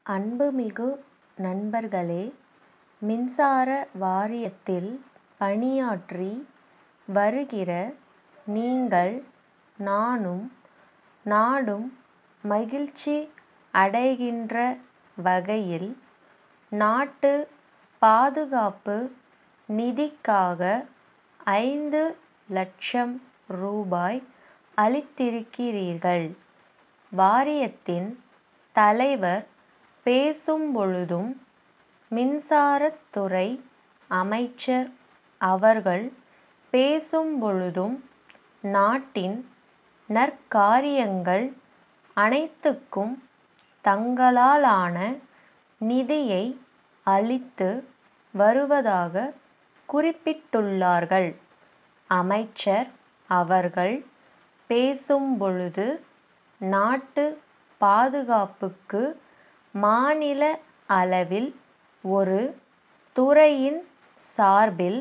அன்புமிகு நண்பர்களே மின்சார வாரியத்தில் பணியாற்றி வருகிற நீங்கள் நானும் நாடும் மகிழ்ச்சி அடைகின்ற வகையில் நாட்டு பாதுகாப்பு நிதிக்காக ஐந்து லட்சம் ரூபாய் அளித்திருக்கிறீர்கள். வாரியத்தின் தலைவர் பேசும்பொழுதும் மின்சாரத் துறை அமைச்சர் அவர்கள் பேசும்பொழுதும் நாட்டின் நற்காரியங்கள் அனைத்துக்கும் தங்களாலான நிதியை அளித்து வருவதாக குறிப்பிட்டுள்ளார்கள். அமைச்சர் அவர்கள் பேசும்பொழுது நாட்டு பாதுகாப்புக்கு மாநில அளவில் ஒரு துறையின் சார்பில்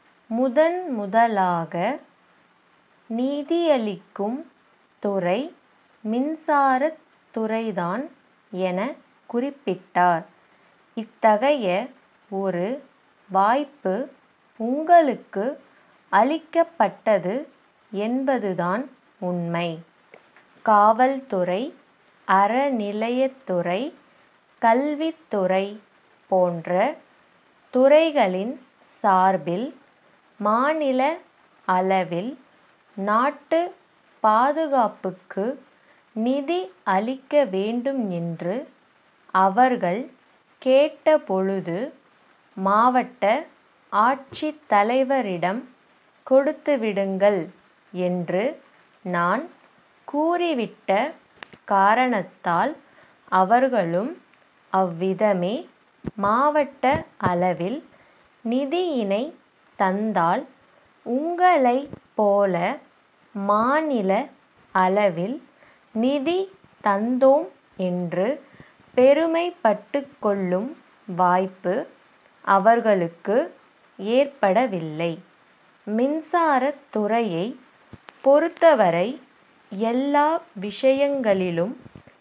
முதன்முதலாக நிதியளிக்கும் துறை மின்சாரத் துறைதான் என குறிப்பிட்டார். இத்தகைய ஒரு வாய்ப்பு உங்களுக்கு அளிக்கப்பட்டது என்பதுதான் உண்மை. காவல்துறை அறநிலையத்துறை கல்வித்துறை போன்ற துறைகளின் சார்பில் மாநில அளவில் நாட்டு பாதுகாப்புக்கு நிதி அளிக்க வேண்டும் என்று அவர்கள் கேட்டபொழுது மாவட்ட ஆட்சித்தலைவரிடம் கொடுத்துவிடுங்கள் என்று நான் கூறிவிட்ட காரணத்தால் அவர்களும் அவ்விதமே மாவட்ட அளவில் நிதியினை தந்தால் உங்களைப் போல மாநில அளவில் நிதி தந்தோம் என்று பெருமைப்பட்டுக் கொள்ளும் வாய்ப்பு அவர்களுக்கு ஏற்படவில்லை. மின்சாரத் துறையை பொறுத்தவரை எல்லா விஷயங்களிலும்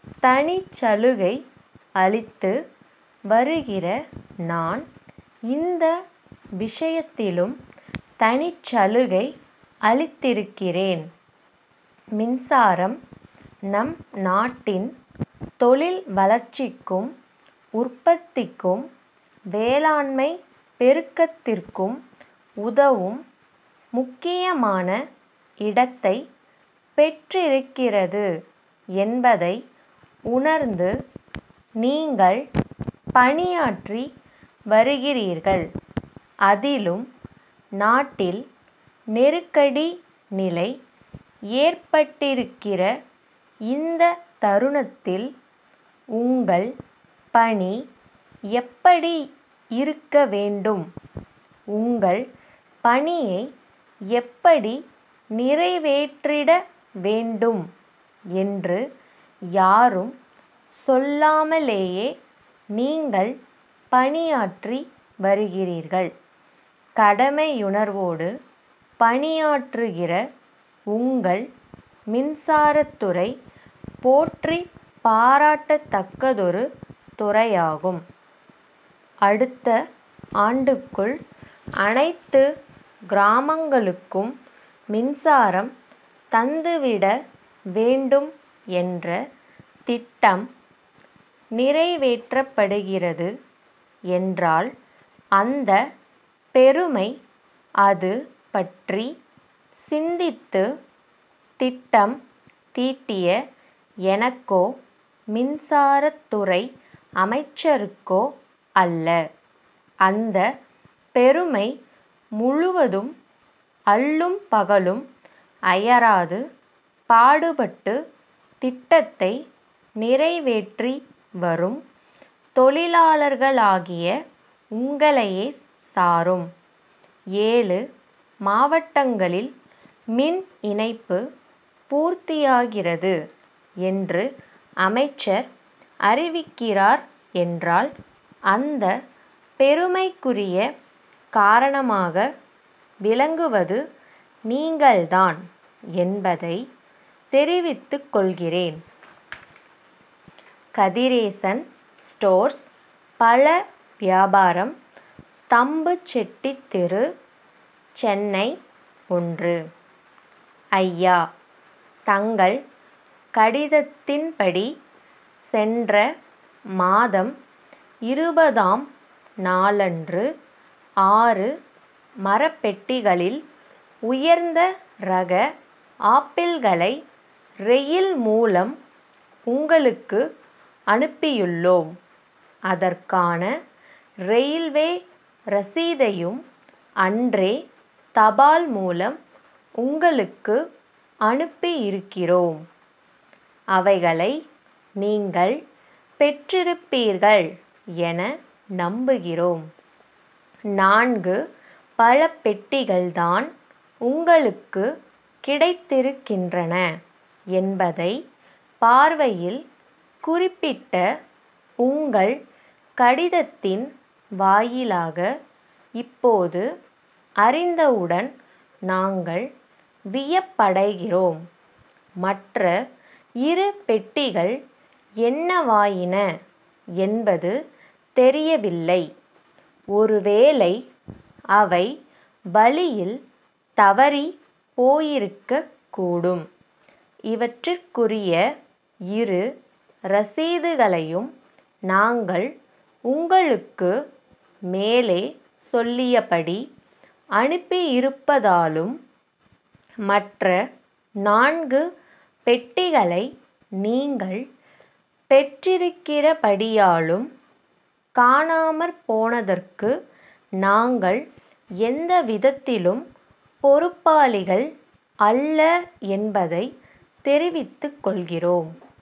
தனிச்சலுகை அளித்து வருகிற நான் இந்த விஷயத்திலும் தனிச்சலுகை அளித்திருக்கிறேன். மின்சாரம் நம் நாட்டின் தொழில் வளர்ச்சிக்கும் உற்பத்திக்கும் வேளாண்மை பெருக்கத்திற்கும் உதவும் முக்கியமான இடத்தை பெற்றிருக்கிறது என்பதை உணர்ந்து நீங்கள் பணியாற்றி வருகிறீர்கள். அதிலும் நாட்டில் நெருக்கடி நிலை ஏற்பட்டிருக்கிற இந்த தருணத்தில் உங்கள் பணி எப்படி இருக்க வேண்டும் உங்கள் பணியை எப்படி நிறைவேற்றிட வேண்டும் என்று யாரும் சொல்லாமலேயே நீங்கள் பணியாற்றி வருகிறீர்கள். கடமையுணர்வோடு பணியாற்றுகிற உங்கள் மின்சாரத்துறை போற்றிப் பாராட்டத்தக்கதொரு துறையாகும். அடுத்த ஆண்டுக்குள் அனைத்து கிராமங்களுக்கும் மின்சாரம் தந்துவிட வேண்டும் என்ற திட்டம் நிறைவேற்றப்படுகிறது என்றால் அந்த பெருமை அது பற்றி சிந்தித்து திட்டம் தீட்டிய எனக்கோ மின்சாரத் துறை அமைச்சருக்கோ அல்ல. அந்த பெருமை முழுவதும் அல்லும் பகலும் அயராது பாடுபட்டு திட்டத்தை நிறைவேற்றி வரும் தொழிலாளர்களாகிய உங்களையே சாரும். ஏழு மாவட்டங்களில் மின் இணைப்பு பூர்த்தியாகிறது என்று அமைச்சர் அறிவிக்கிறார் என்றால் அந்த பெருமைக்குரிய காரணமாக விளங்குவது நீங்கள்தான் என்பதை தெரிவித்துக் கொள்கிறேன். கதிரேசன் ஸ்டோர்ஸ் பழ வியாபாரம் தம்புச்செட்டி தெரு சென்னை ஒன்று ஐயா தங்கள் கடிதத்தின்படி சென்ற மாதம் இருபதாம் நாளன்று ஆறு மரப்பெட்டிகளில் உயர்ந்த ரக ஆப்பிள்களை ரெயில் மூலம் உங்களுக்கு அனுப்பியுள்ளோம் அதற்கான ரெயில்வே ரசீதையும் அன்றே தபால் மூலம் உங்களுக்கு அனுப்பியிருக்கிறோம் அவைகளை நீங்கள் பெற்றிருப்பீர்கள் என நம்புகிறோம் நான்கு பழப்பெட்டிகள்தான் உங்களுக்கு கிடைத்திருக்கின்றன என்பதை பார்வையில் குறிப்பிட்ட உங்கள் கடிதத்தின் வாயிலாக இப்போது அறிந்தவுடன் நாங்கள் வியப்படைகிறோம் மற்ற இரு பெட்டிகள் என்னவாயின என்பது தெரியவில்லை ஒருவேளை அவை வழியில் தவறிப் போயிருக்கக் கூடும் இவற்றிற்குரிய இரு ரசீதுகளையும் நாங்கள் உங்களுக்கு மேலே சொல்லியபடி அனுப்பியிருப்பதாலும் மற்ற நான்கு பெட்டிகளை நீங்கள் பெற்றிருக்கிறபடியாலும் காணாமற் போனதற்கு நாங்கள் எந்தவிதத்திலும் பொறுப்பாளிகள் அல்ல என்பதை தெரிவித்துக் கொள்கிறோம்